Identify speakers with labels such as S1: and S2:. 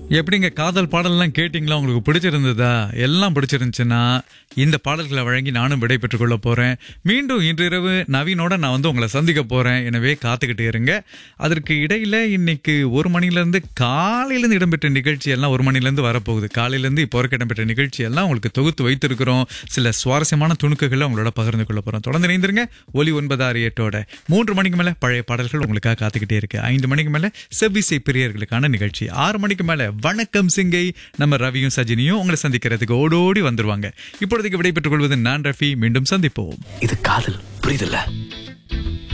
S1: எப்படிங்க காதல் பாடல்லாம் கேட்டிங்களா உங்களுக்கு பிடிச்சிருந்ததா எல்லாம் பிடிச்சிருந்துச்சுன்னா இந்த பாடல்களை வழங்கி நானும் விடை பெற்றுக் கொள்ள போறேன் மீண்டும் இன்று இரவு நவீனோட நான் வந்து உங்களை சந்திக்க போறேன் எனவே காத்துக்கிட்டு இருங்க அதற்கு இடையில இன்னைக்கு ஒரு மணில இருந்து காலையில இருந்து இடம்பெற்ற நிகழ்ச்சி எல்லாம் ஒரு மணில இருந்து வரப்போகுது காலையில இருந்து இப்போ வரைக்கும் இடம்பெற்ற நிகழ்ச்சி எல்லாம் உங்களுக்கு தொகுத்து வைத்திருக்கிறோம் சில சுவாரஸ்யமான துணுக்குகளை உங்களோட பகிர்ந்து கொள்ள போறோம் தொடர்ந்து இணைந்திருங்க ஒலி ஒன்பது ஆறு எட்டோட மூன்று மணிக்கு மேல பழைய பாடல்கள் உங்களுக்காக காத்துக்கிட்டே இருக்கு ஐந்து மணிக்கு மேல செவ்விசை பிரியர்களுக்கான நிகழ்ச்சி ஆறு மணிக்கு மேல வணக்கம் சிங்கை நம்ம ரவியும் சஜினியும் உங்களை சந்திக்கிறதுக்கு ஓடோடி வந்துருவாங்க இப்பொழுதுக்கு விடைபெற்றுக் கொள்வது நான் ரஃபி மீண்டும் சந்திப்போம்
S2: இது காதல் புரியுதுல்ல